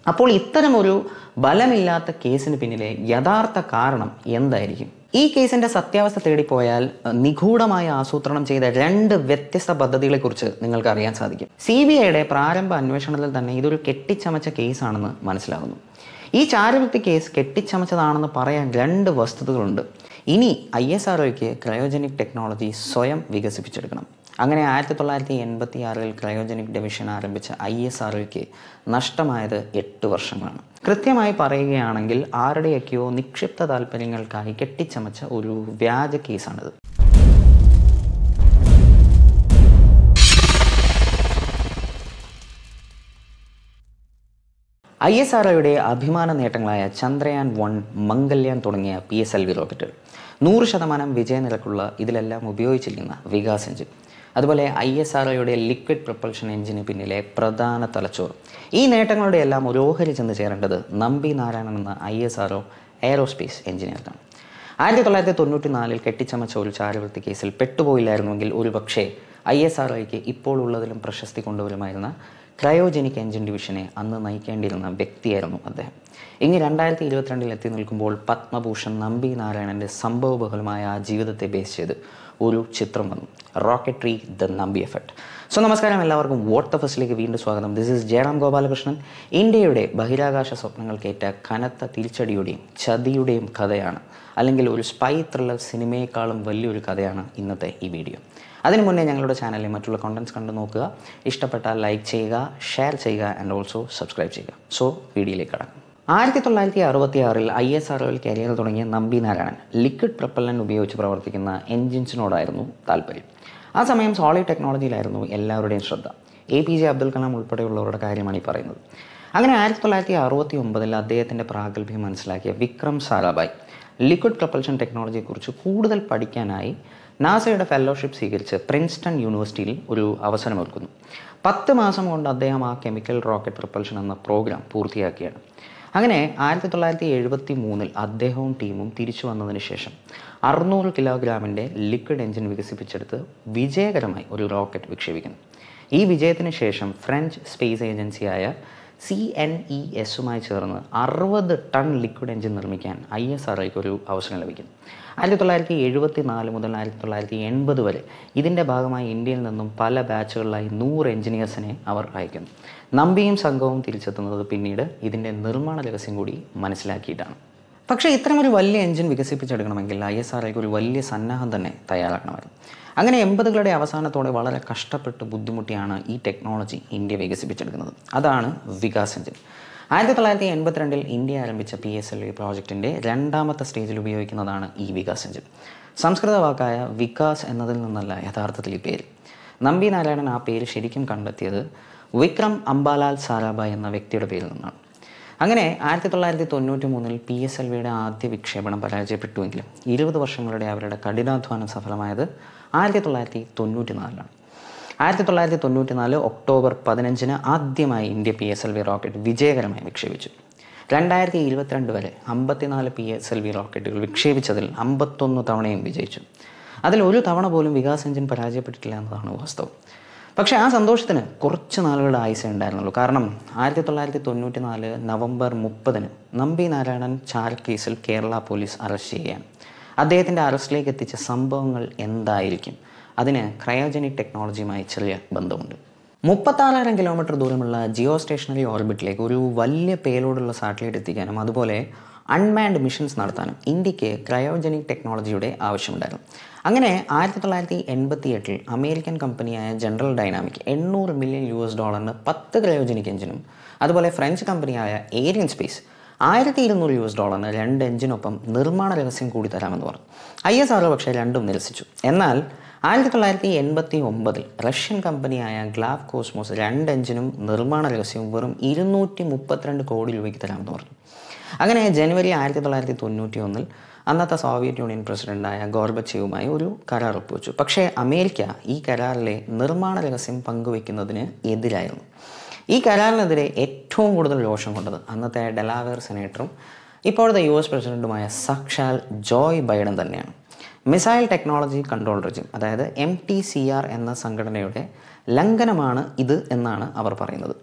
അപ്പോൾ ഇത്തരമൊരു ബലമില്ലാത്ത കേസിന് പിന്നിലെ യഥാർത്ഥ കാരണം എന്തായിരിക്കും ഈ കേസിന്റെ സത്യാവസ്ഥ തേടിപ്പോയാൽ അഹ്, നിഗൂഢമായ ആസൂത്രണം ചെയ്ത രണ്ട് വ്യത്യസ്ത പദ്ധതികളെക്കുറിച്ച് നിങ്ങൾക്ക് അറിയാൻ സാധിക്കും സി ബി ഐയുടെ പ്രാരംഭ അന്വേഷണത്തിൽ തന്നെ ഇതൊരു കെട്ടിച്ചമച്ച കേസാണെന്ന് മനസ്സിലാകുന്നു ഈ ചാരവൃത്തി കേസ് കെട്ടിച്ചമച്ചതാണെന്ന് പറയാൻ രണ്ട് വസ്തുതകളുണ്ട് ഇനി I S R cryogenic technology സ്വയം വികസിപ്പിച്ചെടുക്കണം അങ്ങനെ ആയിരത്തി തൊള്ളായിരത്തി എൺപത്തി ആറിൽ ക്രയോജനിക് ഡിവിഷൻ ആരംഭിച്ച ഐ എസ് ആർ നഷ്ടമായത് എട്ട് വർഷങ്ങളാണ് കൃത്യമായി പറയുകയാണെങ്കിൽ ആരുടെയൊക്കെയോ നിക്ഷിപ്ത താല്പര്യങ്ങൾക്കായി കെട്ടിച്ചമച്ച ഒരു വ്യാജ കേസാണിത് ഐ എസ് ആർ അഭിമാന നേട്ടങ്ങളായ ചന്ദ്രയാൻ വൺ മംഗല്യാൻ തുടങ്ങിയ പി എസ് എൽ വി റോക്കറ്റുകൾ നൂറ് ശതമാനം വിജയനിരക്കുള്ള ഇതിലെല്ലാം ഉപയോഗിച്ചിരിക്കുന്ന വികാസ് എഞ്ചിൻ അതുപോലെ I S R liquid propulsion എഞ്ചിന് പിന്നിലെ പ്രധാന തലച്ചോർ ഈ നേട്ടങ്ങളുടെ എല്ലാം ഒരു ഓഹരി ചെന്ന് ചേരേണ്ടത് നമ്പി നാരായണൻ എന്ന ഐ എസ് ആർ എയറോസ്പേസ് എഞ്ചിനീയർക്കാണ് ആയിരത്തി തൊള്ളായിരത്തി തൊണ്ണൂറ്റി നാലിൽ കെട്ടിച്ചമച്ച ഒരു ചാരവൃത്തി കേസിൽ പെട്ടുപോയില്ലായിരുന്നുവെങ്കിൽ ഒരു പക്ഷേ ഐ എസ് ആർ ഇപ്പോൾ ഉള്ളതിലും പ്രശസ്തി കൊണ്ടുവരുമായിരുന്ന ക്രയോജനിക് എഞ്ചിൻ ഡിവിഷനെ അന്ന് നയിക്കേണ്ടിയിരുന്ന വ്യക്തിയായിരുന്നു അദ്ദേഹം ഇനി രണ്ടായിരത്തി ഇരുപത്തിരണ്ടിൽ എത്തി നിൽക്കുമ്പോൾ പത്മഭൂഷൺ നമ്പി നാരായണൻ്റെ സംഭവബഹുലമായ ആ ജീവിതത്തെ ബേസ് ചെയ്ത് ഒരു ചിത്രം വന്നു rocketry the Nambi effect so നമസ്കാരം എല്ലാവർക്കും വാട്ട് ദ ഫസ്റ്റിലേക്ക് വീണ്ടും സ്വാഗതം ദിസ് ഇസ് ജയറാം ഗോപാലകൃഷ്ണൻ ഇന്ത്യയുടെ ബഹിരാകാശ സ്വപ്നങ്ങൾക്കേറ്റ കനത്ത തിരിച്ചടിയുടെയും ചതിയുടെയും കഥയാണ് അല്ലെങ്കിൽ ഒരു സ്പൈ ത്രില്ലർ സിനിമയെക്കാളും വലിയൊരു കഥയാണ് ഇന്നത്തെ ഈ വീഡിയോ അതിനു മുന്നേ ഞങ്ങളുടെ ചാനലിൽ മറ്റുള്ള കോണ്ടൻറ്റ്സ് കണ്ടു നോക്കുക ഇഷ്ടപ്പെട്ടാൽ ലൈക്ക് ചെയ്യുക ഷെയർ ചെയ്യുക ആൻഡ് ഓൾസോ സബ്സ്ക്രൈബ് ചെയ്യുക സോ വീഡിയോയിലേക്ക് കടക്കാം ആയിരത്തി തൊള്ളായിരത്തി അറുപത്തി ആറിൽ ഐ എസ് ആർ ഒയിൽ കരിയർ തുടങ്ങിയ നമ്പി നാരായണൻ ലിക്വിഡ് പ്രപ്പല്ലൻ ഉപയോഗിച്ച് പ്രവർത്തിക്കുന്ന എൻജിൻസിനോടായിരുന്നു താല്പര്യം ആ സമയം സോളിഡ് ടെക്നോളജിയിലായിരുന്നു എല്ലാവരുടെയും ശ്രദ്ധ A P J Abdul Kalam ഉൾപ്പെടെയുള്ളവരുടെ കാര്യമാണ് ഈ പറയുന്നത് അങ്ങനെ ആയിരത്തി തൊള്ളായിരത്തി അറുപത്തി ഒമ്പതിൽ അദ്ദേഹത്തിൻ്റെ പ്രാഗൽഭ്യം മനസ്സിലാക്കിയ വിക്രം സാരാഭായ് ലിക്വിഡ് പ്രപ്പൽഷൻ ടെക്നോളജിയെക്കുറിച്ച് കൂടുതൽ പഠിക്കാനായി നാസയുടെ ഫെലോഷിപ്പ് സ്വീകരിച്ച് പ്രിൻസ്റ്റൺ യൂണിവേഴ്സിറ്റിയിൽ ഒരു അവസരമൊരുക്കുന്നു പത്ത് മാസം കൊണ്ട് അദ്ദേഹം ആ കെമിക്കൽ റോക്കറ്റ് പ്രപ്പൽഷൻ എന്ന പ്രോഗ്രാം പൂർത്തിയാക്കിയാണ് അങ്ങനെ ആയിരത്തി തൊള്ളായിരത്തി എഴുപത്തി മൂന്നിൽ അദ്ദേഹവും ടീമും തിരിച്ചു വന്നതിന് ശേഷം അറുന്നൂറ് കിലോഗ്രാമിൻ്റെ ലിക്വിഡ് എഞ്ചിൻ വികസിപ്പിച്ചെടുത്ത് വിജയകരമായി ഒരു റോക്കറ്റ് വിക്ഷേപിക്കുന്നു ഈ വിജയത്തിന് ശേഷം ഫ്രഞ്ച് സ്പേസ് ഏജൻസിയായ സി എൻ ഇ എസുമായി ചേർന്ന് അറുപത് ടൺ ലിക്വിഡ് എഞ്ചിൻ നിർമ്മിക്കാൻ ഐ എസ് ആർ ഒരു അവസരം ലഭിക്കുന്നു ആയിരത്തി തൊള്ളായിരത്തി എഴുപത്തി നാല് മുതൽ ആയിരത്തി തൊള്ളായിരത്തി എൺപത് വരെ ഇതിൻ്റെ ഭാഗമായി ഇന്ത്യയിൽ നിന്നും പല ബാച്ചുകളിലായി നൂറ് എഞ്ചിനീയേഴ്സിനെ അവർ അയക്കുന്നു നമ്പിയും സംഘവും തിരിച്ചെത്തുന്നത് പിന്നീട് ഇതിൻ്റെ നിർമ്മാണ രഹസ്യം കൂടി മനസ്സിലാക്കിയിട്ടാണ് പക്ഷേ ഇത്തരമൊരു വലിയ എഞ്ചിൻ വികസിപ്പിച്ചെടുക്കണമെങ്കിൽ ഐ എസ് ആർ ഒരു വലിയ സന്നാഹം തന്നെ തയ്യാറാക്കണമായിരുന്നു അങ്ങനെ എൺപതുകളുടെ അവസാനത്തോടെ വളരെ കഷ്ടപ്പെട്ട് ബുദ്ധിമുട്ടിയാണ് ഈ ടെക്നോളജി ഇന്ത്യ വികസിപ്പിച്ചെടുക്കുന്നത് അതാണ് വികാസ് എഞ്ചിൻ ആയിരത്തി തൊള്ളായിരത്തി എൺപത്തിരണ്ടിൽ ഇന്ത്യ ആരംഭിച്ച പി എസ് എൽ വി പ്രോജക്റ്റിൻ്റെ രണ്ടാമത്തെ സ്റ്റേജിൽ ഉപയോഗിക്കുന്നതാണ് ഈ വികാസ് എഞ്ചിൻ സംസ്കൃത വാക്കായ വികാസ് എന്നതിൽ നിന്നല്ല യഥാർത്ഥത്തിൽ ഈ പേര് നമ്പി നാരായണൻ ആ പേര് ശരിക്കും കണ്ടെത്തിയത് വിക്രം അംബാലാൽ സാരാഭായ് എന്ന വ്യക്തിയുടെ പേരിൽ നിന്നാണ് അങ്ങനെ ആയിരത്തി തൊള്ളായിരത്തി തൊണ്ണൂറ്റി മൂന്നിൽ പി എസ് എൽ വിയുടെ ആദ്യ വിക്ഷേപണം പരാജയപ്പെട്ടുവെങ്കിലും ഇരുപത് വർഷങ്ങളുടെ അവരുടെ കഠിനാധ്വാനം സഫലമായത് ആയിരത്തി തൊള്ളായിരത്തി തൊണ്ണൂറ്റി നാലിലാണ് ആയിരത്തി തൊള്ളായിരത്തി തൊണ്ണൂറ്റി നാല് ഒക്ടോബർ പതിനഞ്ചിന് ആദ്യമായി India P S L V rocket വിജയകരമായി വിക്ഷേപിച്ചു രണ്ടായിരത്തി ഇരുപത്തിരണ്ട് വരെ അമ്പത്തിനാല് പി എസ് എൽ വി റോക്കറ്റുകൾ വിക്ഷേപിച്ചതിൽ അമ്പത്തൊന്ന് തവണയും വിജയിച്ചു അതിൽ ഒരു തവണ പോലും വികാസ് എഞ്ചിൻ പരാജയപ്പെട്ടിട്ടില്ല എന്നതാണ് വാസ്തവം പക്ഷേ ആ സന്തോഷത്തിന് കുറച്ച് നാളുകളുടെ ആയുസേ ഉണ്ടായിരുന്നുള്ളൂ കാരണം ആയിരത്തി തൊള്ളായിരത്തി തൊണ്ണൂറ്റി നാല് നവംബർ മുപ്പതിന് നമ്പി നാരായണൻ ചാരക്കേസിൽ കേരള പോലീസ് അറസ്റ്റ് ചെയ്യുകയാണ് അദ്ദേഹത്തിൻ്റെ അറസ്റ്റിലേക്ക് എത്തിച്ച സംഭവങ്ങൾ എന്തായിരിക്കും അതിന് ക്രയോജനിക് ടെക്നോളജിയുമായി ചെറിയ ബന്ധമുണ്ട് മുപ്പത്താറായിരം കിലോമീറ്റർ ദൂരമുള്ള ജിയോ സ്റ്റേഷനറി ഓർബിറ്റിലേക്ക് ഒരു വലിയ പേലോടുള്ള സാറ്റലൈറ്റ് എത്തിക്കാനും അതുപോലെ അൺമാൻഡ് മിഷൻസ് നടത്താനും ഇന്ത്യക്ക് ക്രയോജനിക് ടെക്നോളജിയുടെ ആവശ്യമുണ്ടായിരുന്നു അങ്ങനെ ആയിരത്തി തൊള്ളായിരത്തി എൺപത്തി എട്ടിൽ അമേരിക്കൻ കമ്പനിയായ ജനറൽ ഡൈനാമിക് എണ്ണൂറ് മില്യൺ യു എസ് ഡോളറിന് പത്ത് ക്രയോജനിക് എഞ്ചിനും അതുപോലെ ഫ്രഞ്ച് കമ്പനിയായ ഏരിയൻ സ്പേസ് ആയിരത്തി ഇരുന്നൂറ് യു എസ് ഡോളറിന് രണ്ട് എഞ്ചിനൊപ്പം നിർമ്മാണ രഹസ്യം കൂടി തരാമെന്ന് പറഞ്ഞു ഐ എസ് ആർ പക്ഷേ രണ്ടും നിരസിച്ചു എന്നാൽ ആയിരത്തി തൊള്ളായിരത്തി എൺപത്തി ഒമ്പതിൽ റഷ്യൻ കമ്പനിയായ ഗ്ലാവ് കോസ്മോസ് രണ്ട് എഞ്ചിനും നിർമ്മാണ രഹസ്യവും വെറും ഇരുന്നൂറ്റി മുപ്പത്തിരണ്ട് കോടി രൂപയ്ക്ക് തരാമെന്ന് പറഞ്ഞു അങ്ങനെ ജനുവരി ആയിരത്തി തൊള്ളായിരത്തി തൊണ്ണൂറ്റി ഒന്നിൽ അന്നത്തെ സോവിയറ്റ് യൂണിയൻ പ്രസിഡന്റായ ഗോർബച്ചേവുമായി ഒരു കരാർ ഒപ്പുവെച്ചു പക്ഷേ അമേരിക്ക ഈ കരാറിലെ നിർമ്മാണ രഹസ്യം പങ്കുവെക്കുന്നതിന് എതിരായിരുന്നു ഈ കരാറിനെതിരെ ഏറ്റവും കൂടുതൽ രോഷം കൊണ്ടത് അന്നത്തെ ഡെലാവേർ സെനേറ്ററും ഇപ്പോഴത്തെ യു എസ് പ്രസിഡന്റുമായ സാക്ഷാൽ ജോയ് ബൈഡൻ തന്നെയാണ് മിസൈൽ ടെക്നോളജി കൺട്രോൾ റെജിം അതായത് എം ടി സി ആർ എന്ന സംഘടനയുടെ ലംഘനമാണ് ഇത് എന്നാണ് അവർ പറയുന്നത്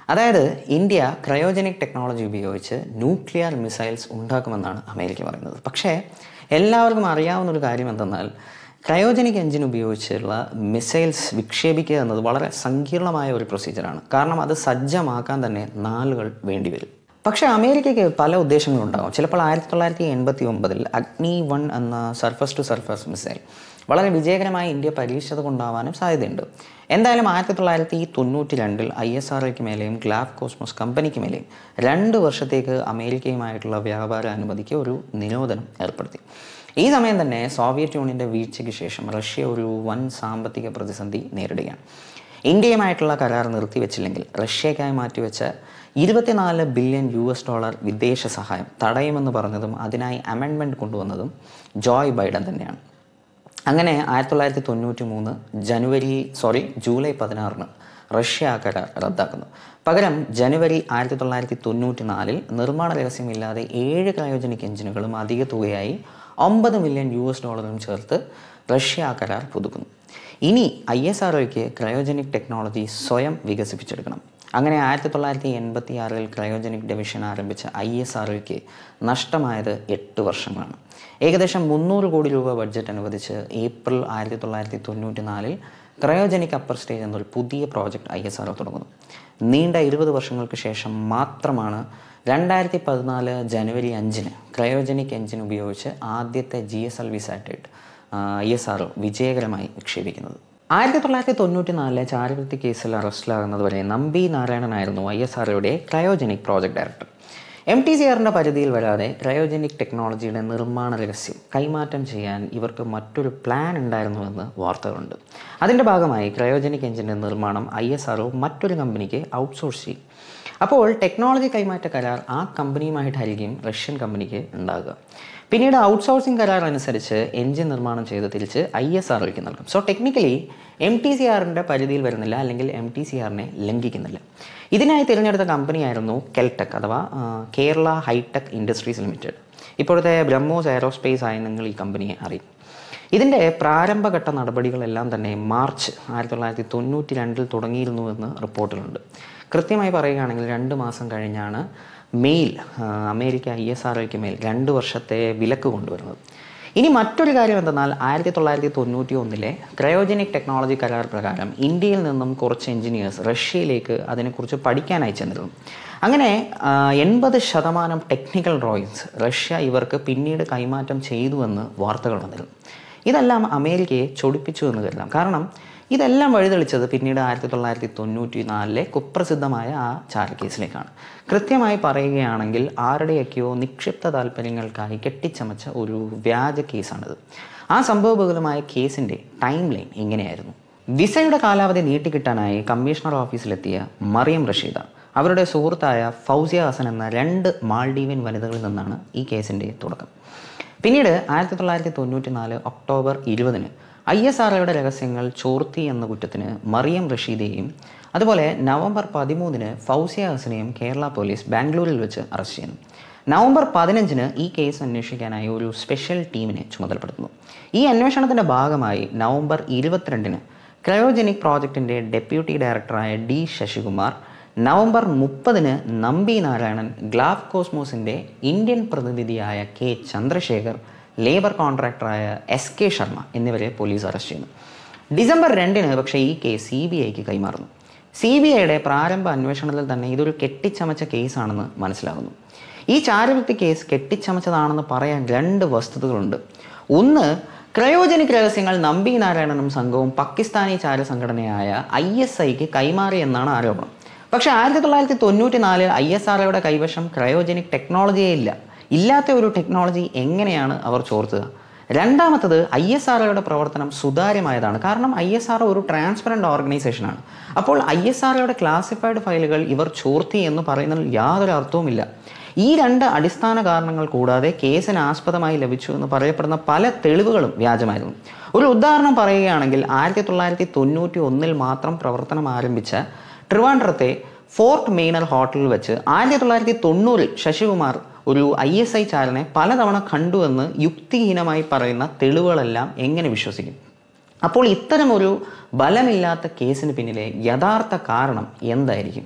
അതായത് ഇന്ത്യ ക്രയോജനിക് ടെക്നോളജി ഉപയോഗിച്ച് ന്യൂക്ലിയർ മിസൈൽസ് ഉണ്ടാക്കുമെന്നാണ് അമേരിക്ക പറയുന്നത് പക്ഷേ എല്ലാവർക്കും അറിയാവുന്ന ഒരു കാര്യം എന്തെന്നാൽ ക്രയോജനിക് എഞ്ചിൻ ഉപയോഗിച്ചുള്ള മിസൈൽസ് വിക്ഷേപിക്കുക എന്നത് വളരെ സങ്കീർണമായ ഒരു പ്രൊസീജിയറാണ് കാരണം അത് സജ്ജമാക്കാൻ തന്നെ നാളുകൾ വേണ്ടിവരും പക്ഷേ അമേരിക്കയ്ക്ക് പല ഉദ്ദേശങ്ങളുണ്ടാകും ചിലപ്പോൾ ആയിരത്തി തൊള്ളായിരത്തി എൺപത്തി ഒമ്പതിൽ അഗ്നി വൺ എന്ന സർഫസ് ടു സർഫസ് മിസൈൽ വളരെ വിജയകരമായി ഇന്ത്യ പരീക്ഷിച്ചത് കൊണ്ടാവാനും സാധ്യതയുണ്ട് എന്തായാലും ആയിരത്തി തൊള്ളായിരത്തി തൊണ്ണൂറ്റി രണ്ടിൽ ഐ എസ് ആർ ഒക്ക് മേലെയും ഗ്ലാഫ് കോസ്മോസ് കമ്പനിക്ക് മേലെയും രണ്ട് വർഷത്തേക്ക് അമേരിക്കയുമായിട്ടുള്ള വ്യാപാര അനുമതിക്ക് ഒരു നിരോധനം ഏർപ്പെടുത്തി ഈ സമയം തന്നെ സോവിയറ്റ് യൂണിയൻ്റെ വീഴ്ചയ്ക്ക് ശേഷം റഷ്യ ഒരു വൻ സാമ്പത്തിക പ്രതിസന്ധി നേരിടുകയാണ് ഇന്ത്യയുമായിട്ടുള്ള കരാർ നിർത്തിവെച്ചില്ലെങ്കിൽ റഷ്യയ്ക്കായി മാറ്റിവെച്ച ഇരുപത്തിനാല് ബില്യൺ യു എസ് ഡോളർ വിദേശ സഹായം തടയുമെന്ന് പറഞ്ഞതും അതിനായി അമെൻമെൻറ്റ് കൊണ്ടുവന്നതും ജോയ് ബൈഡൻ തന്നെയാണ് അങ്ങനെ ആയിരത്തി തൊള്ളായിരത്തി തൊണ്ണൂറ്റി മൂന്ന് ജനുവരി സോറി ജൂലൈ പതിനാറിന് റഷ്യ ആ കരാർ റദ്ദാക്കുന്നു പകരം ജനുവരി ആയിരത്തി തൊള്ളായിരത്തി തൊണ്ണൂറ്റി നാലിൽ നിർമ്മാണ രഹസ്യമില്ലാതെ ഏഴ് ക്രയോജനിക് എഞ്ചിനുകളും അധിക തുകയായി ഒമ്പത് മില്യൺ യു എസ് ഡോളറും ചേർത്ത് റഷ്യ ആ കരാർ പുതുക്കുന്നു ഇനി ഐ എസ് ആർ ഒക്ക് ക്രയോജനിക് ടെക്നോളജി സ്വയം വികസിപ്പിച്ചെടുക്കണം അങ്ങനെ ആയിരത്തി തൊള്ളായിരത്തി എൺപത്തി ആറിൽ ക്രയോജനിക് ഡിവിഷൻ ആരംഭിച്ച ഐ എസ് ആർ ഒക്ക് നഷ്ടമായത് എട്ട് വർഷങ്ങളാണ് ഏകദേശം മുന്നൂറ് കോടി രൂപ ബഡ്ജറ്റ് അനുവദിച്ച് ഏപ്രിൽ ആയിരത്തി തൊള്ളായിരത്തി തൊണ്ണൂറ്റി നാലിൽ ക്രയോജനിക് അപ്പർ സ്റ്റേജ് എന്നൊരു പുതിയ പ്രോജക്റ്റ് ഐ എസ് ആർ തുടങ്ങുന്നു നീണ്ട ഇരുപത് വർഷങ്ങൾക്ക് ശേഷം മാത്രമാണ് രണ്ടായിരത്തി പതിനാല് ജനുവരി അഞ്ചിന് ക്രയോജനിക് എഞ്ചിൻ ഉപയോഗിച്ച് ആദ്യത്തെ G S L V satellite I S R വിജയകരമായി വിക്ഷേപിക്കുന്നത് ആയിരത്തി തൊള്ളായിരത്തി തൊണ്ണൂറ്റി നാലിലെ ചാരവൃത്തി കേസിൽ അറസ്റ്റിലാകുന്നത് വരെ നമ്പി നാരായണനായിരുന്നു ഐ എസ് ആർഒയുടെ cryogenic project director M T C ആറിൻ്റെ പരിധിയിൽ വരാതെ ക്രയോജനിക് ടെക്നോളജിയുടെ നിർമ്മാണ രഹസ്യം കൈമാറ്റം ചെയ്യാൻ ഇവർക്ക് മറ്റൊരു പ്ലാൻ ഉണ്ടായിരുന്നുവെന്ന് വാർത്തകളുണ്ട് അതിൻ്റെ ഭാഗമായി ക്രയോജനിക് എഞ്ചിൻ്റെ നിർമ്മാണം ഐ എസ് ആർഒ മറ്റൊരു കമ്പനിക്ക് ഔട്ട്സോഴ്സ് ചെയ്യും അപ്പോൾ ടെക്നോളജി കൈമാറ്റ കരാർ ആ കമ്പനിയുമായിട്ടായിരിക്കും റഷ്യൻ കമ്പനിക്ക് ഉണ്ടാകുക പിന്നീട് ഔട്ട്സോഴ്സിംഗ് കരാർ അനുസരിച്ച് എഞ്ചിൻ നിർമ്മാണം ചെയ്ത് തിരിച്ച് ഐ എസ് ആർ ഒക്ക് നൽകും so technically M T C ആറിൻ്റെ പരിധിയിൽ വരുന്നില്ല അല്ലെങ്കിൽ എം ടി സി ആറിനെ ലംഘിക്കുന്നില്ല ഇതിനായി തിരഞ്ഞെടുത്ത കമ്പനിയായിരുന്നു കെൽടെക് അഥവാ ആ, കേരള ഹൈടെക് ഇൻഡസ്ട്രീസ് ലിമിറ്റഡ് ഇപ്പോഴത്തെ ബ്രഹ്മോസ് എയറോസ്പേസ് ആയി നിങ്ങൾ ഈ കമ്പനിയെ അറിയും ഇതിൻ്റെ പ്രാരംഭഘട്ട നടപടികളെല്ലാം തന്നെ മാർച്ച് ആയിരത്തി തൊള്ളായിരത്തി തൊണ്ണൂറ്റി രണ്ടിൽ തുടങ്ങിയിരുന്നുവെന്ന് റിപ്പോർട്ടിലുണ്ട് കൃത്യമായി പറയുകയാണെങ്കിൽ രണ്ട് മാസം കഴിഞ്ഞാണ് മെയിൽ ആ, അമേരിക്ക ഐ എസ് ആർ ഒക്ക് മേൽ രണ്ട് വർഷത്തെ വിലക്ക് കൊണ്ടുവരുന്നത് ഇനി മറ്റൊരു കാര്യം എന്തെന്നാൽ ആയിരത്തി തൊള്ളായിരത്തി തൊണ്ണൂറ്റി ഒന്നിലെ ക്രയോജനിക് ടെക്നോളജി കരാർ പ്രകാരം ഇന്ത്യയിൽ നിന്നും കുറച്ച് എഞ്ചിനീയേഴ്സ് റഷ്യയിലേക്ക് അതിനെക്കുറിച്ച് പഠിക്കാൻ അയച്ചെന്നിരുന്നു അങ്ങനെ എൺപത് ശതമാനം ടെക്നിക്കൽ ഡ്രോയിങ്സ് റഷ്യ ഇവർക്ക് പിന്നീട് കൈമാറ്റം ചെയ്തുവെന്ന് വാർത്തകൾ വന്നിരുന്നു ഇതെല്ലാം അമേരിക്കയെ ചൊടിപ്പിച്ചു എന്ന് കരുതാം കാരണം ഇതെല്ലാം വഴിതെളിച്ചത് പിന്നീട് ആയിരത്തി തൊള്ളായിരത്തി തൊണ്ണൂറ്റി നാലിലെ കുപ്രസിദ്ധമായ ആ ചാരക്കേസിലേക്കാണ് കൃത്യമായി പറയുകയാണെങ്കിൽ ആരുടെയൊക്കെയോ നിക്ഷിപ്ത താല്പര്യങ്ങൾക്കായി കെട്ടിച്ചമച്ച ഒരു വ്യാജ കേസാണിത് ആ സംഭവബഹുലമായ കേസിൻ്റെ ടൈം ലൈൻ ഇങ്ങനെയായിരുന്നു വിസയുടെ കാലാവധി നീട്ടിക്കിട്ടാനായി കമ്മീഷണർ ഓഫീസിലെത്തിയ മറിയം റഷീദ അവരുടെ സുഹൃത്തായ ഫൗസിയ ഹസൻ എന്ന രണ്ട് മാൾഡീവിയൻ വനിതകളിൽ നിന്നാണ് ഈ കേസിൻ്റെ തുടക്കം പിന്നീട് ആയിരത്തി തൊള്ളായിരത്തി തൊണ്ണൂറ്റി നാല് ഒക്ടോബർ ഇരുപതിന് ഐ എസ് ആർ ഒയുടെ രഹസ്യങ്ങൾ ചോർത്തി എന്ന കുറ്റത്തിന് മറിയം റഷീദയെയും അതുപോലെ നവംബർ പതിമൂന്നിന് ഫൗസിയ ഹസനെയും കേരള പോലീസ് ബാംഗ്ലൂരിൽ വെച്ച് അറസ്റ്റ് ചെയ്യുന്നു നവംബർ പതിനഞ്ചിന് ഈ കേസ് അന്വേഷിക്കാനായി ഒരു സ്പെഷ്യൽ ടീമിനെ ചുമതലപ്പെടുത്തുന്നു ഈ അന്വേഷണത്തിൻ്റെ ഭാഗമായി നവംബർ ഇരുപത്തിരണ്ടിന് ക്രയോജനിക് പ്രോജക്റ്റിൻ്റെ ഡെപ്യൂട്ടി ഡയറക്ടറായ ഡി ശശികുമാർ നവംബർ മുപ്പതിന് നമ്പി നാരായണൻ ഗ്ലാഫ് കോസ്മോസിൻ്റെ ഇന്ത്യൻ പ്രതിനിധിയായ കെ ചന്ദ്രശേഖർ ലേബർ കോൺട്രാക്ടറായ എസ് കെ ശർമ്മ എന്നിവരെ പോലീസ് അറസ്റ്റ് ചെയ്യുന്നു ഡിസംബർ രണ്ടിന് പക്ഷേ ഈ കേസ് സി ബി ഐക്ക് കൈമാറുന്നു സി ബി ഐയുടെ പ്രാരംഭ അന്വേഷണത്തിൽ തന്നെ ഇതൊരു കെട്ടിച്ചമച്ച കേസാണെന്ന് മനസ്സിലാകുന്നു ഈ ചാരവൃത്തി കേസ് കെട്ടിച്ചമച്ചതാണെന്ന് പറയാൻ രണ്ട് വസ്തുതകളുണ്ട് ഒന്ന് ക്രയോജനിക് രഹസ്യങ്ങൾ നമ്പി നാരായണനും സംഘവും പാകിസ്ഥാനി ചാര സംഘടനയായ ഐ എസ് ഐക്ക് കൈമാറി എന്നാണ് ആരോപണം പക്ഷേ ആയിരത്തി തൊള്ളായിരത്തി തൊണ്ണൂറ്റി നാലിൽ ഐ എസ് ആർഒയുടെ കൈവശം ക്രയോജനിക് ടെക്നോളജിയേ ഇല്ല ഇല്ലാത്ത ഒരു ടെക്നോളജി എങ്ങനെയാണ് അവർ ചോർത്തുക രണ്ടാമത്തത് ഐ എസ് ആർഒയുടെ പ്രവർത്തനം സുതാര്യമായതാണ് കാരണം ഐ എസ് ആർ ഒരു ട്രാൻസ്പെറൻറ്റ് ഓർഗനൈസേഷനാണ് അപ്പോൾ ഐ എസ് ആർഒയുടെ ക്ലാസിഫൈഡ് ഫയലുകൾ ഇവർ ചോർത്തി എന്ന് പറയുന്നതിൽ യാതൊരു അർത്ഥവുമില്ല ഈ രണ്ട് അടിസ്ഥാന കാരണങ്ങൾ കൂടാതെ കേസിന് ആസ്പദമായി ലഭിച്ചു എന്ന് പറയപ്പെടുന്ന പല തെളിവുകളും വ്യാജമായിരുന്നു ഒരു ഉദാഹരണം പറയുകയാണെങ്കിൽ ആയിരത്തി തൊള്ളായിരത്തി തൊണ്ണൂറ്റി ഒന്നിൽ മാത്രം പ്രവർത്തനം ആരംഭിച്ച ട്രിവാൻഡ്രത്തെ ഫോർട്ട് മെയ്നർ ഹോട്ടലിൽ വെച്ച് ആയിരത്തി തൊള്ളായിരത്തി തൊണ്ണൂറിൽ ശശികുമാർ ഒരു ഐ എസ് ഐ ചാരനെ പലതവണ കണ്ടുവെന്ന് യുക്തിഹീനമായി പറയുന്ന തെളിവുകളെല്ലാം എങ്ങനെ വിശ്വസിക്കും അപ്പോൾ ഇത്തരം ഒരു ബലമില്ലാത്ത കേസിന് പിന്നിലെ യഥാർത്ഥ കാരണം എന്തായിരിക്കും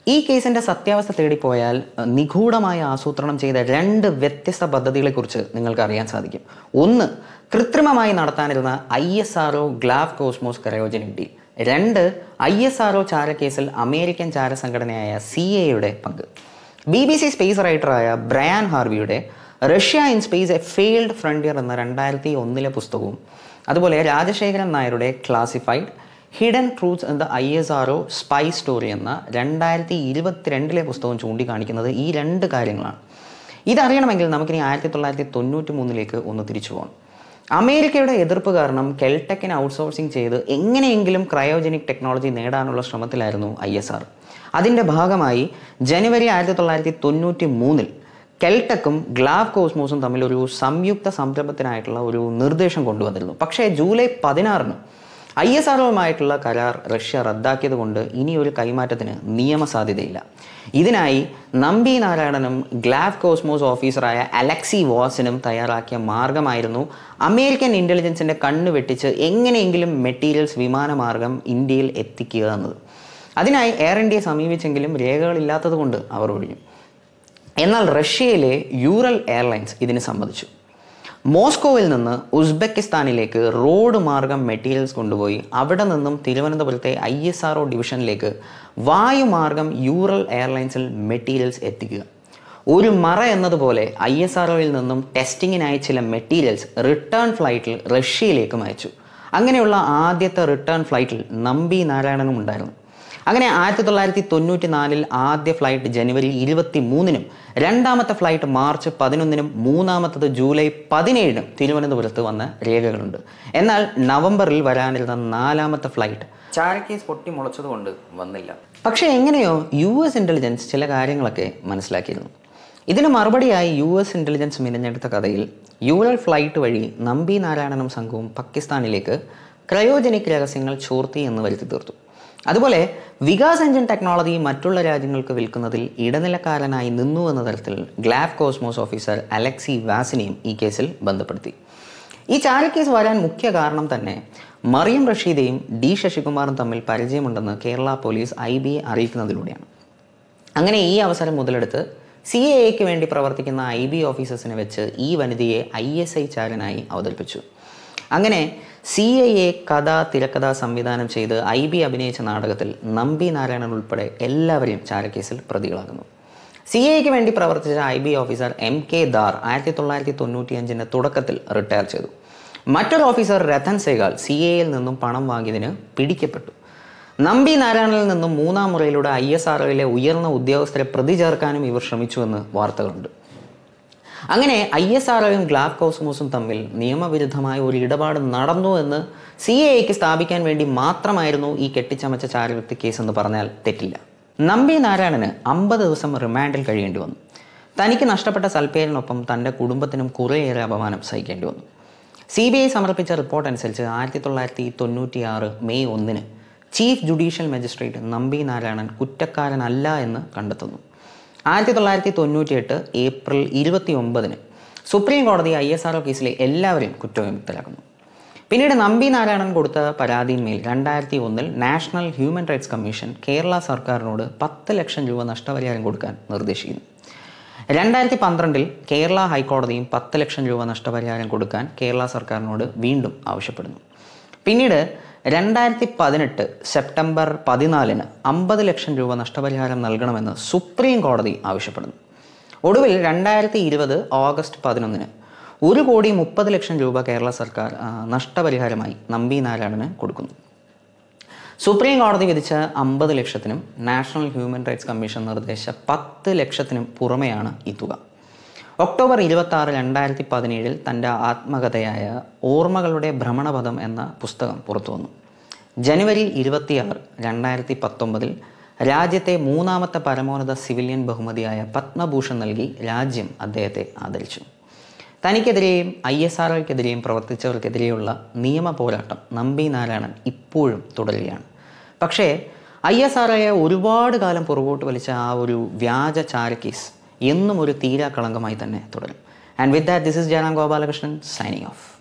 ഈ കേസിന്റെ സത്യാവസ്ഥ തേടിപ്പോയാൽ അഹ്, നിഗൂഢമായി ആസൂത്രണം ചെയ്ത രണ്ട് വ്യത്യസ്ത പദ്ധതികളെക്കുറിച്ച് നിങ്ങൾക്ക് അറിയാൻ സാധിക്കും ഒന്ന് കൃത്രിമമായി നടത്താനിരുന്ന I S R O Glav Kosmos cryogenic deal രണ്ട് ഐ എസ് ആർ ഒ ചാരക്കേസിൽ അമേരിക്കൻ ചാരസംഘടനയായ സി എയുടെ പങ്ക് ബി ബി സി സ്പേസ് റൈറ്ററായ ബ്രയാൻ ഹാർവിയുടെ Russia in space a failed frontier എന്ന രണ്ടായിരത്തി ഒന്നിലെ പുസ്തകവും അതുപോലെ രാജശേഖരൻ നായരുടെ ക്ലാസിഫൈഡ് ഹിഡൻ ട്രൂത്ത്സ് എന്ന I S R O spy story എന്ന രണ്ടായിരത്തി ഇരുപത്തിരണ്ടിലെ പുസ്തകം ചൂണ്ടിക്കാണിക്കുന്നത് ഈ രണ്ട് കാര്യങ്ങളാണ് ഇതറിയണമെങ്കിൽ നമുക്കിനി ആയിരത്തി തൊള്ളായിരത്തി തൊണ്ണൂറ്റി മൂന്നിലേക്ക് ഒന്ന് തിരിച്ചു പോകണം അമേരിക്കയുടെ എതിർപ്പ് കാരണം കെൽടെക്കിന് ഔട്ട്സോഴ്സിംഗ് ചെയ്ത് എങ്ങനെയെങ്കിലും ക്രയോജനിക് ടെക്നോളജി നേടാനുള്ള ശ്രമത്തിലായിരുന്നു ഐ എസ് ആർ അതിൻ്റെ ഭാഗമായി ജനുവരി ആയിരത്തി തൊള്ളായിരത്തി തൊണ്ണൂറ്റി മൂന്നിൽ കെൽടെക്കും ഗ്ലാവ് കോസ്മോസും തമ്മിൽ ഒരു സംയുക്ത സംരംഭത്തിനായിട്ടുള്ള ഒരു നിർദ്ദേശം കൊണ്ടുവന്നിരുന്നു പക്ഷേ ജൂലൈ പതിനാറിന് ഐ എസ് ആറുമായിട്ടുള്ള കരാർ റഷ്യ റദ്ദാക്കിയത് കൊണ്ട് ഇനി ഒരു കൈമാറ്റത്തിന് നിയമസാധ്യതയില്ല ഇതിനായി നമ്പി നാരായണനും ഗ്ലാവ് കോസ്മോസ് ഓഫീസറായ അലക്സി വാസിനും തയ്യാറാക്കിയ മാർഗമായിരുന്നു അമേരിക്കൻ ഇൻ്റലിജൻസിൻ്റെ കണ്ണ് വെട്ടിച്ച് എങ്ങനെയെങ്കിലും മെറ്റീരിയൽസ് വിമാനമാർഗം ഇന്ത്യയിൽ എത്തിക്കുക എന്നത് അതിനായി എയർ ഇന്ത്യയെ സമീപിച്ചെങ്കിലും രേഖകളില്ലാത്തത് കൊണ്ട് അവർ ഒഴിഞ്ഞു എന്നാൽ റഷ്യയിലെ യൂറൽ എയർലൈൻസ് ഇതിന് സമ്മതിച്ചു മോസ്കോവിൽ നിന്ന് ഉസ്ബെക്കിസ്ഥാനിലേക്ക് റോഡ് മാർഗം മെറ്റീരിയൽസ് കൊണ്ടുപോയി അവിടെ നിന്നും തിരുവനന്തപുരത്തെ ഐ എസ് ആർ ഒ ഡിവിഷനിലേക്ക് വായുമാർഗം യൂറൽ എയർലൈൻസിൽ മെറ്റീരിയൽസ് എത്തിക്കുക ഒരു മറ എന്നതുപോലെ ഐ എസ് ആർ ഒയിൽ നിന്നും ടെസ്റ്റിങ്ങിനായി ചില മെറ്റീരിയൽസ് റിട്ടേൺ ഫ്ലൈറ്റിൽ റഷ്യയിലേക്കും അയച്ചു അങ്ങനെയുള്ള ആദ്യത്തെ റിട്ടേൺ ഫ്ലൈറ്റിൽ നമ്പി നാരായണനും ഉണ്ടായിരുന്നു അങ്ങനെ ആയിരത്തി തൊള്ളായിരത്തി തൊണ്ണൂറ്റി നാലിൽ ആദ്യ ഫ്ലൈറ്റ് ജനുവരി ഇരുപത്തി മൂന്നിനും രണ്ടാമത്തെ ഫ്ലൈറ്റ് മാർച്ച് പതിനൊന്നിനും മൂന്നാമത്തത് ജൂലൈ പതിനേഴിനും തിരുവനന്തപുരത്ത് വന്ന രേഖകളുണ്ട് എന്നാൽ നവംബറിൽ വരാനിരുന്ന നാലാമത്തെ ഫ്ലൈറ്റ് ചാരക്കേസ് പൊട്ടി മുളച്ചതുകൊണ്ട് വന്നില്ല പക്ഷേ എങ്ങനെയോ യു എസ് ഇൻ്റലിജൻസ് ചില കാര്യങ്ങളൊക്കെ മനസ്സിലാക്കിയിരുന്നു ഇതിന് മറുപടിയായി യു എസ് ഇൻ്റലിജൻസ് മിനഞ്ഞെടുത്ത കഥയിൽ യൂറൽ ഫ്ലൈറ്റ് വഴി നമ്പി നാരായണനും സംഘവും പാകിസ്ഥാനിലേക്ക് ക്രയോജനിക് രഹസ്യങ്ങൾ ചോർത്തി എന്ന് വരുത്തി തീർത്തു അതുപോലെ വികാസ് എഞ്ചിൻ ടെക്നോളജി മറ്റുള്ള രാജ്യങ്ങൾക്ക് വിൽക്കുന്നതിൽ ഇടനിലക്കാരനായി നിന്നു എന്ന തരത്തിൽ ഗ്ലാഫ് കോസ്മോസ് ഓഫീസർ അലക്സി വാസിനെയും ഈ കേസിൽ ബന്ധപ്പെടുത്തി ഈ ചാരക്കേസ് വരാൻ മുഖ്യ കാരണം തന്നെ മറിയം റഷീദയും ഡി ശശികുമാറും തമ്മിൽ പരിചയമുണ്ടെന്ന് കേരള പോലീസ് ഐ ബി അറിയിക്കുന്നതിലൂടെയാണ് അങ്ങനെ ഈ അവസരം മുതലെടുത്ത് സി എ എക്ക് വേണ്ടി പ്രവർത്തിക്കുന്ന ഐ ബി ഓഫീസേഴ്സിനെ വെച്ച് ഈ വനിതയെ ഐ എസ് ഐ ചാരനായി അവതരിപ്പിച്ചു അങ്ങനെ സി ഐ എ കഥ തിരക്കഥ സംവിധാനം ചെയ്ത് ഐ ബി അഭിനയിച്ച നാടകത്തിൽ നമ്പി നാരായണൻ ഉൾപ്പെടെ എല്ലാവരെയും ചാരക്കേസിൽ പ്രതികളാകുന്നു സി ഐക്ക് വേണ്ടി പ്രവർത്തിച്ച I B officer M K Dar ആയിരത്തി തൊള്ളായിരത്തി തൊണ്ണൂറ്റി അഞ്ചിൻ്റെ തുടക്കത്തിൽ റിട്ടയർ ചെയ്തു മറ്റൊരു ഓഫീസർ രതൻ സേഗാൾ സി എയിൽ നിന്നും പണം വാങ്ങിയതിന് പിടിക്കപ്പെട്ടു നമ്പി നാരായണനിൽ നിന്നും മൂന്നാം മുറയിലൂടെ ഐ എസ് ആർഒയിലെ ഉയർന്ന ഉദ്യോഗസ്ഥരെ പ്രതി ചേർക്കാനും ഇവർ ശ്രമിച്ചുവെന്ന് വാർത്തകളുണ്ട് അങ്ങനെ ഐ എസ് ആർഒയും ഗ്ലാബ് കോസ്മോസും തമ്മിൽ നിയമവിരുദ്ധമായ ഒരു ഇടപാട് നടന്നു എന്ന് സി എ എക്ക് സ്ഥാപിക്കാൻ വേണ്ടി മാത്രമായിരുന്നു ഈ കെട്ടിച്ചമച്ച ചാരവ്യക്തി കേസ് എന്ന് പറഞ്ഞാൽ തെറ്റില്ല നമ്പി നാരായണന് അമ്പത് ദിവസം റിമാൻഡിൽ കഴിയേണ്ടി വന്നു തനിക്ക് നഷ്ടപ്പെട്ട സൽപ്പേരിനൊപ്പം തൻ്റെ കുടുംബത്തിനും കുറേയേറെ അപമാനം സഹിക്കേണ്ടി വന്നു സി ബി ഐ സമർപ്പിച്ച റിപ്പോർട്ട് അനുസരിച്ച് ആയിരത്തി തൊള്ളായിരത്തി തൊണ്ണൂറ്റി ആറ് മെയ് ഒന്നിന് chief judicial magistrate Nambi Narayanan കുറ്റക്കാരനല്ല എന്ന് കണ്ടെത്തുന്നു ആയിരത്തി തൊള്ളായിരത്തി തൊണ്ണൂറ്റിയെട്ട് ഏപ്രിൽ ഇരുപത്തി ഒമ്പതിന് സുപ്രീം കോടതി ഐ എസ് ആർ ഒ കേസിലെ എല്ലാവരെയും കുറ്റവിമുക്തരാക്കുന്നു പിന്നീട് നമ്പി നാരായണൻ കൊടുത്ത പരാതിന്മേൽ രണ്ടായിരത്തി ഒന്നിൽ national human rights commission Kerala സർക്കാരിനോട് പത്ത് ലക്ഷം രൂപ നഷ്ടപരിഹാരം കൊടുക്കാൻ നിർദ്ദേശിക്കുന്നു രണ്ടായിരത്തി പന്ത്രണ്ടിൽ കേരള ഹൈക്കോടതിയും പത്ത് ലക്ഷം രൂപ നഷ്ടപരിഹാരം കൊടുക്കാൻ കേരള സർക്കാരിനോട് വീണ്ടും ആവശ്യപ്പെടുന്നു പിന്നീട് രണ്ടായിരത്തി പതിനെട്ട് സെപ്റ്റംബർ പതിനാലിന് അമ്പത് ലക്ഷം രൂപ നഷ്ടപരിഹാരം നൽകണമെന്ന് സുപ്രീം കോടതി ആവശ്യപ്പെടുന്നു ഒടുവിൽ രണ്ടായിരത്തി ഇരുപത് ഓഗസ്റ്റ് പതിനൊന്നിന് ഒരു കോടി മുപ്പത് ലക്ഷം രൂപ കേരള സർക്കാർ ആ, നഷ്ടപരിഹാരമായി നമ്പി നാരായണന് കൊടുക്കുന്നു സുപ്രീം കോടതി വിധിച്ച അമ്പത് ലക്ഷത്തിനും നാഷണൽ ഹ്യൂമൻ റൈറ്റ്സ് കമ്മീഷൻ നിർദ്ദേശിച്ച പത്ത് ലക്ഷത്തിനും പുറമെയാണ് ഈ തുക ഒക്ടോബർ ഇരുപത്തി ആറ് രണ്ടായിരത്തി പതിനേഴിൽ തൻ്റെ ആത്മകഥയായ ഓർമ്മകളുടെ ഭ്രമണപഥം എന്ന പുസ്തകം പുറത്തു വന്നു ജനുവരി ഇരുപത്തിയാറ് രണ്ടായിരത്തി പത്തൊമ്പതിൽ രാജ്യത്തെ മൂന്നാമത്തെ പരമോന്നത സിവിലിയൻ ബഹുമതിയായ പത്മഭൂഷൺ നൽകി രാജ്യം അദ്ദേഹത്തെ ആദരിച്ചു തനിക്കെതിരെയും ഐ എസ് ആർ ഒക്കെതിരെയും പ്രവർത്തിച്ചവർക്കെതിരെയുള്ള നിയമ പോരാട്ടം നമ്പി നാരായണൻ ഇപ്പോഴും തുടരുകയാണ് പക്ഷേ ഐ എസ് ആർ ഒയെ ഒരുപാട് കാലം പുറകോട്ട് വലിച്ച ആ ഒരു വ്യാജ ചാരക്കേസ് എന്നും ഒരു തീരാ കളങ്കമായി തന്നെ തുടരും and with that this is Jayaram Gopalakrishnan signing of